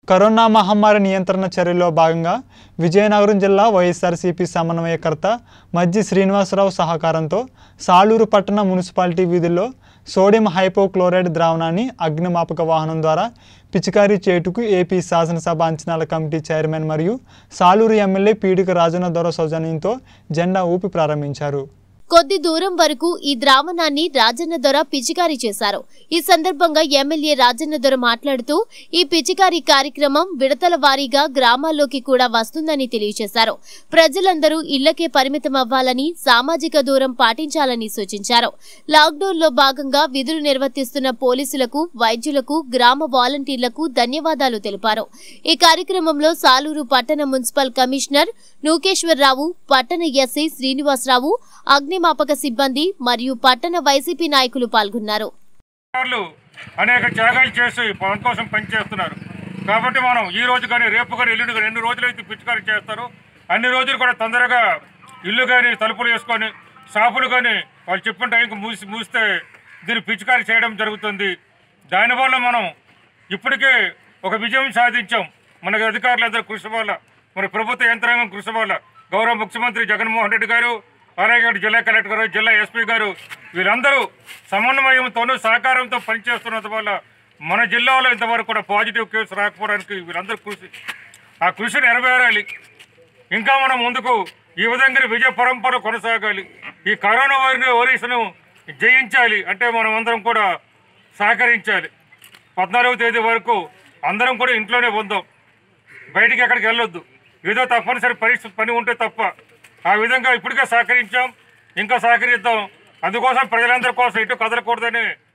corona మహమ్మారి నియంత్రణ చర్యల్లో భాగంగా విజయనగరం జిల్లా వైఎస్ఆర్సీపీ సమన్వయకర్త మజ్జి శ్రీనివాసరావు సహకారంతో సాలూరు పట్టణ మున్సిపాలిటీ వీధుల్లో సోడియం హైపోక్లోరైడ్ ద్రావణాన్ని అగ్నిమాపక వాహనం ద్వారా పిచికారీ చేయుటకు ఏపీ శాసనసభ అంచనాల కమిటీ చైర్మన్ మరియు సాలూరు ఎమ్మెల్యే పీడిక రాజన్న దొర సౌజన్యంతో జెండా ఊపి ప్రారంభించారు కొద్ది దూరం వరకు ఈ ద్రావణాన్ని రాజన్న దొర పిచికారీ చేశారు ఈ సందర్భంగా ఎమ్మెల్యే రాజన్న దొర మాట్లాడుతూ ఈ పిచికారీ కార్యక్రమం విడతల వారీగా గ్రామాల్లోకి కూడా వస్తుందని తెలియజేశారు ప్రజలందరూ ఇళ్లకే పరిమితం అవ్వాలని సామాజిక దూరం పాటించాలని సూచించారు లాక్డౌన్ లో భాగంగా విధులు నిర్వర్తిస్తున్న పోలీసులకు వైద్యులకు గ్రామ వాలంటీర్లకు ధన్యవాదాలు తెలిపారు ఈ కార్యక్రమంలో సాలూరు పట్టణ మున్సిపల్ కమిషనర్ నూకేశ్వరరావు పట్టణ ఎస్ఐ శ్రీనివాసరావు అగ్నిమాపక సిబ్బంది మరియు పట్టణ వైసీపీ నాయకులు పాల్గొన్నారు అధికారులు అనేక త్యాగాలు చేసి పవన్ కోసం పనిచేస్తున్నారు కాబట్టి మనం ఈ రోజు కానీ రేపు కానీ ఎల్లుండి కానీ ఎన్ని రోజులు అయితే పిచికారీ చేస్తారో అన్ని రోజులు కూడా తొందరగా ఇల్లు కానీ తలుపులు వేసుకొని షాపులు కానీ వాళ్ళు చెప్పిన టైంకి మూసి మూస్తే దీన్ని పిచికారీ చేయడం జరుగుతుంది దానివల్ల మనం ఇప్పటికే ఒక విజయం సాధించాం మనకి అధికారులందరూ కృషి వల్ల మన ప్రభుత్వ యంత్రాంగం కృషి వల్ల గౌరవ ముఖ్యమంత్రి జగన్మోహన్ రెడ్డి గారు అలాగే ఇటు జిల్లా కలెక్టర్ గారు జిల్లా ఎస్పీ గారు వీరందరూ సమన్వయంతోనూ సహకారంతో పనిచేస్తున్నందు వల్ల మన జిల్లాలో ఇంతవరకు కూడా పాజిటివ్ కేసు రాకపోవడానికి వీరందరూ కృషి ఆ కృషి నెరవేరాలి ఇంకా మనం ముందుకు ఈ విధంగా విజయ పరంపర కొనసాగాలి ఈ కరోనా వైరస్ వైరస్ను జయించాలి అంటే మనం అందరం కూడా సహకరించాలి పద్నాలుగవ తేదీ వరకు అందరం కూడా ఇంట్లోనే ఉందాం బయటికి ఎక్కడికి వెళ్ళొద్దు ఏదో తప్పనిసరి పరిస్థితి పని ఉంటే తప్ప ఆ విధంగా ఇప్పటికే సహకరించాం ఇంకా సహకరిద్దాం అందుకోసం ప్రజలందరి కోసం ఇటు కదలకూడదని